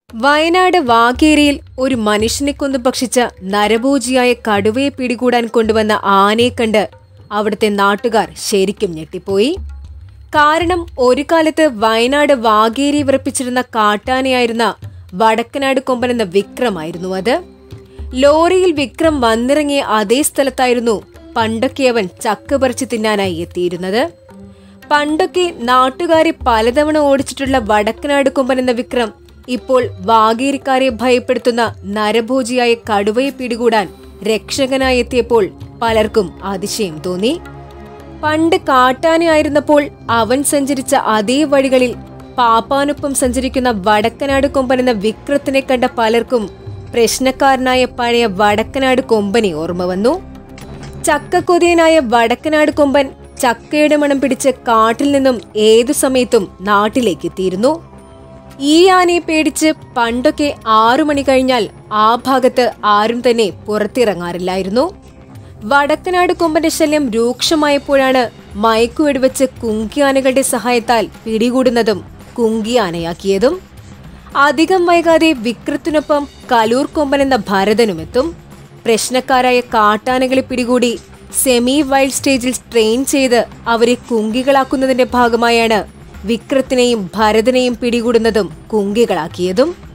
വയനാട് വാകേരിയിൽ ഒരു മനുഷ്യനെ കൊന്നു ഭക്ഷിച്ച നരഭോജിയായ കടുവയെ പിടികൂടാൻ കൊണ്ടുവന്ന ആനയെ കണ്ട് അവിടുത്തെ നാട്ടുകാർ ശരിക്കും ഞെട്ടിപ്പോയി കാരണം ഒരു കാലത്ത് വയനാട് വാകേരി വിറപ്പിച്ചിരുന്ന കാട്ടാനയായിരുന്ന വടക്കനാട് കൊമ്പൻ എന്ന വിക്രമായിരുന്നു അത് ലോറിയിൽ വിക്രം വന്നിറങ്ങിയ അതേ സ്ഥലത്തായിരുന്നു പണ്ടൊക്കെ അവൻ ചക്ക പറിച്ച് തിന്നാനായി എത്തിയിരുന്നത് പണ്ടൊക്കെ നാട്ടുകാരെ പലതവണ ഓടിച്ചിട്ടുള്ള വടക്കനാട് കൊമ്പൻ എന്ന വിക്രം ഇപ്പോൾ വാഗേരിക്കാരെ ഭയപ്പെടുത്തുന്ന നരഭോജിയായ കടുവയെ പിടികൂടാൻ രക്ഷകനായി എത്തിയപ്പോൾ പലർക്കും അതിശയം തോന്നി പണ്ട് കാട്ടാനയായിരുന്നപ്പോൾ അവൻ സഞ്ചരിച്ച അതേ വഴികളിൽ പാപ്പാനൊപ്പം സഞ്ചരിക്കുന്ന വടക്കനാട് കൊമ്പൻ എന്ന വിക്രത്തിനെ കണ്ട പലർക്കും പ്രശ്നക്കാരനായ പഴയ വടക്കനാട് കൊമ്പനെ ഓർമ്മ വന്നു ചക്കക്കൊതിയനായ വടക്കനാട് കൊമ്പൻ ചക്കയുടെ മണം പിടിച്ച് കാട്ടിൽ നിന്നും ഏതു സമയത്തും നാട്ടിലേക്ക് എത്തിയിരുന്നു ഈ ആനയെ പേടിച്ച് പണ്ടൊക്കെ ആറു മണി കഴിഞ്ഞാൽ ആ ഭാഗത്ത് ആരും തന്നെ പുറത്തിറങ്ങാറില്ലായിരുന്നു വടക്കനാട് കൊമ്പന്റെ ശല്യം രൂക്ഷമായപ്പോഴാണ് മയക്കുവെടിവെച്ച് കുങ്കിയാനകളുടെ സഹായത്താൽ പിടികൂടുന്നതും കുങ്കിയാനയാക്കിയതും അധികം വൈകാതെ വിക്രത്തിനൊപ്പം കലൂർ കൊമ്പൻ എന്ന ഭരതനുമെത്തും പ്രശ്നക്കാരായ കാട്ടാനകളെ പിടികൂടി സെമി വൈൽഡ് സ്റ്റേജിൽ ട്രെയിൻ ചെയ്ത് അവരെ കുങ്കികളാക്കുന്നതിന്റെ ഭാഗമായാണ് വിക്രത്തിനെയും ഭരതനെയും പിടികൂടുന്നതും കുങ്കികളാക്കിയതും